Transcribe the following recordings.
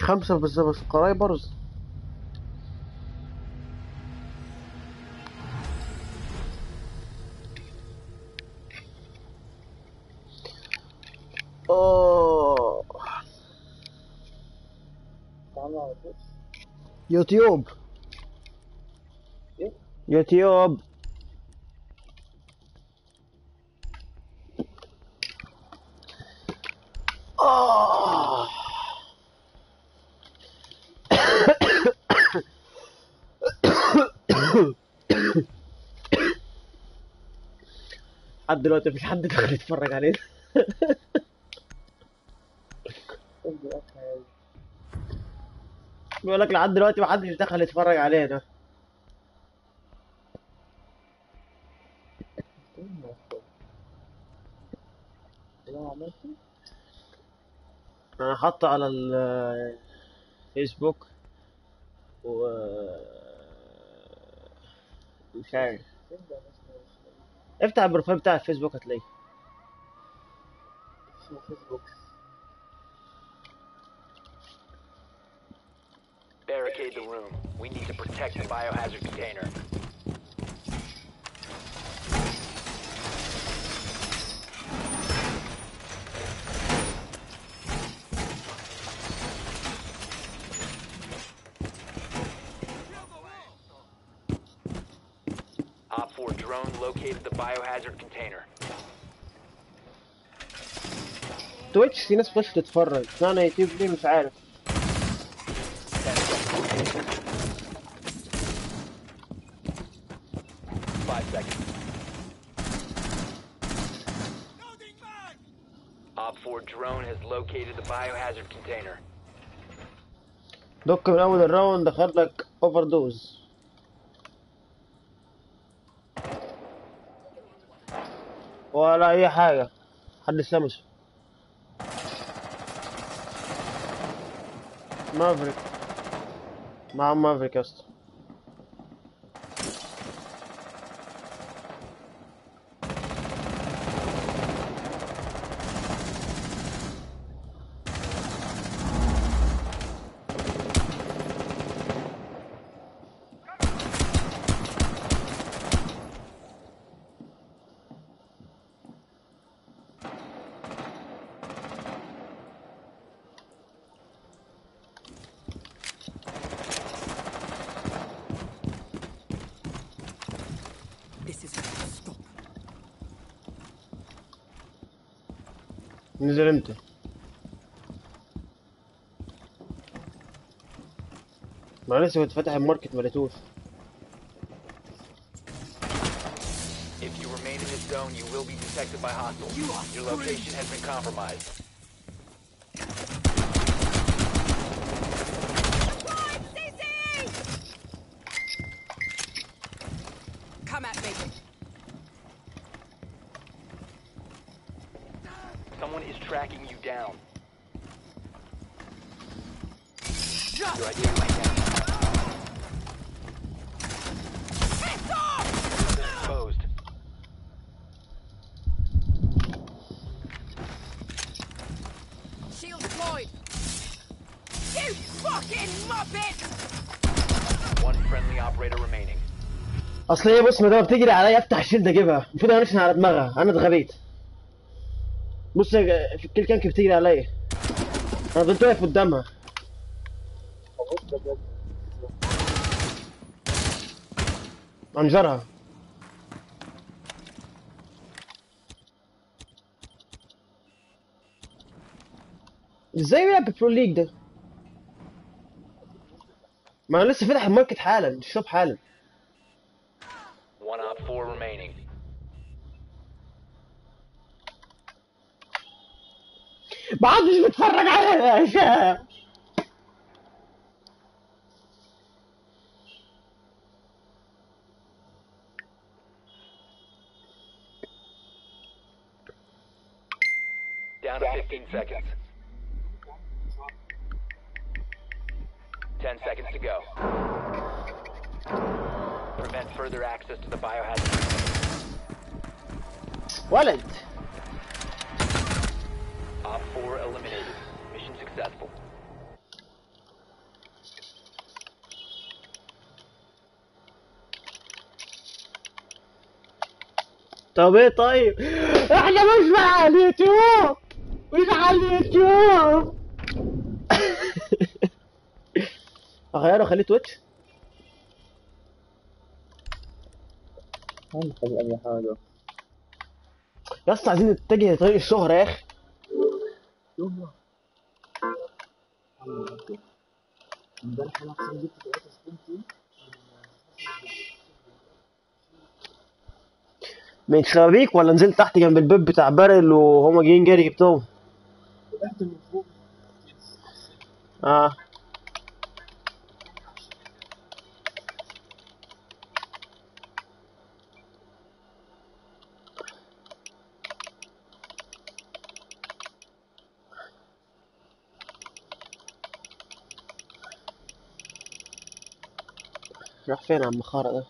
خمسة بس بس قرايبرز اوه تعالوا على طول يوتيوب إيه؟ يوتيوب آه. لحد دلوقتي مفيش حد دخل يتفرج علينا ادي أكل بيقول لك لحد دلوقتي محدش دخل يتفرج علينا لو عملت انا حاطه على الفيسبوك و مش عارف فين ده اسمه افتح البروفايل بتاع الفيسبوك هتلاقيه اسمه فيسبوك Barricade the room. We need to protect the biohazard container. Op 4 drone located the biohazard container. تويتش في ناس بتخش تتفرج انا يوتيوب ليه مش عارف Five seconds. Op 4 drone has located the biohazard container. دوك من اول الراوند دخل لك اوفر دوز ولا اي حاجه حد سمش مافريك مع مافريك يا اسطى This is where you stop. نزل امتى ما أنا لسه كنت فاتح الماركت ما لقيتوش If you remain in this zone, you will be detected by hostiles. You are Your location has been compromised. Come at me. Someone is tracking you down. Your identity now. Exposed. Shield deployed. You fucking muppet! One friendly operator remaining. اصل هي بص ما دام بتجري عليا افتح الشيلد اجيبها المفروض انشن على دماغها انا اتغبيت بص يا- في الكيل كانك بتجري عليا انا فضلت واقف قدامها ابص بجد انجرها ازاي بيلعب بالبرو ليج ده ما انا لسه فاتح الماركت حالا الشوب حالا One op four remaining. ما حدش بيتفرج عليا يا شباب Down to 15 seconds. 10 seconds to go. Prevent further access to the biohazard. ولد Op 4 eliminated. Mission successful. طب ايه طيب احنا مش على اليوتيوب مش على اليوتيوب اغيره اخليه تويتش هنخلي اي حاجة يا اسطى عايزين نتجه لطريق الشهرة يا اخي يلا امبارح انا احسن جبت ثلاثة سبنتي من شبابيك ولا نزلت تحت جنب الباب بتاع بارل وهما جايين جاري جبتهم طلعت من فوق اه راح فين يا عم خارة ده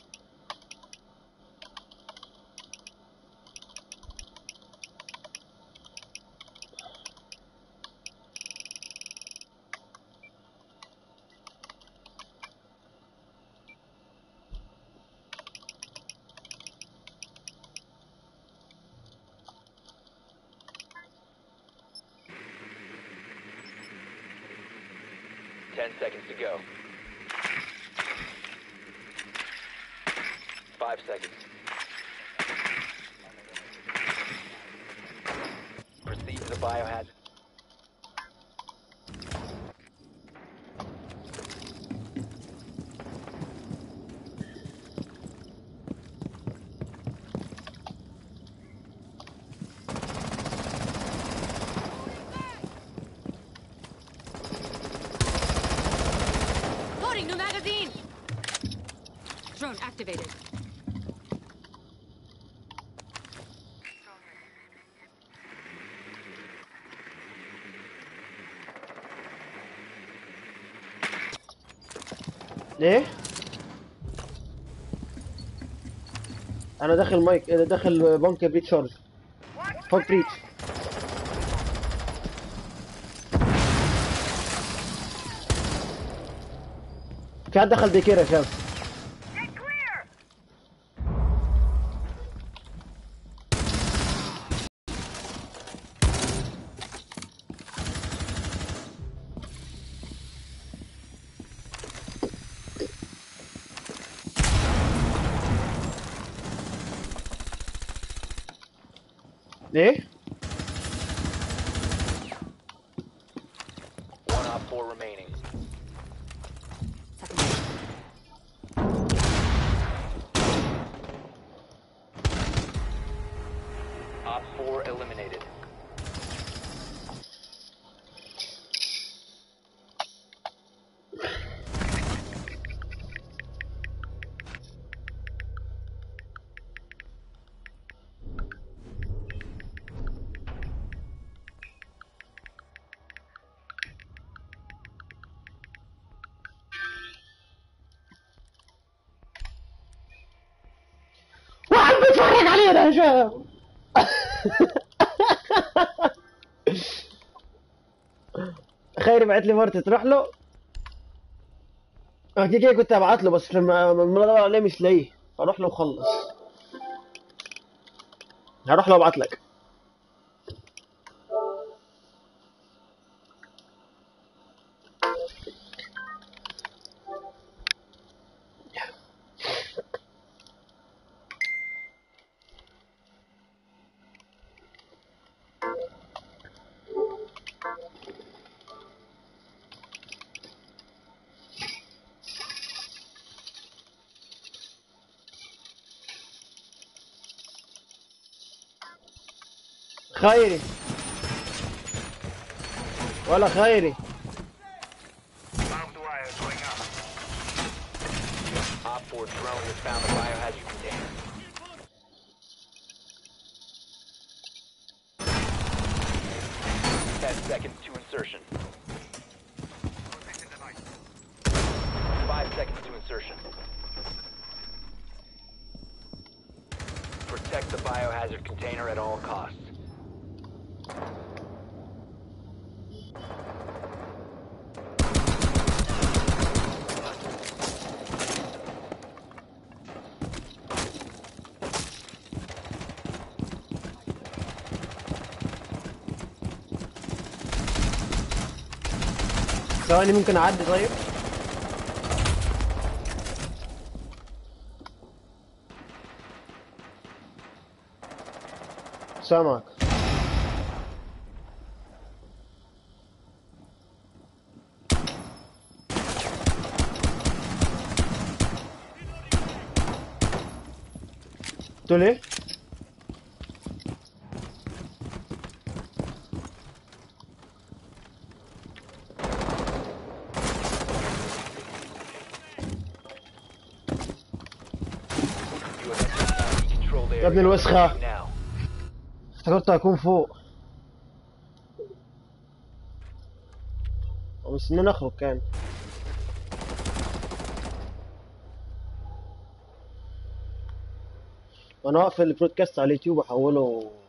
Ten seconds to go. Five seconds. Proceed to the biohazard. Loading new magazine! Drone activated. ليه؟ انا داخل مايك انا داخل بنك بريتش شارج فوق بريتش في حد دخل بكير يا شباب ليه؟ One op four remaining. Op four eliminated. واحد بيتفرج علينا يا شباب خيري بعت لي مرتي تروح له أنا كده كده كنت هبعت له بس لما لما ادور عليه مش لاقيه اروح له وخلص هروح له وابعت لك خيري ولا خيري Op four drone has found the biohazard container. Ten seconds to insertion. Five seconds to insertion. Protect the biohazard container at all costs. ثواني ممكن اعدي طيب سامعك تقول ايه؟ You have entered enemy controlled area. يا ابن الوسخة. Now. افتكرت هكون فوق ومستنيين اخرج كان وانا واقف البرودكاست على اليوتيوب احوله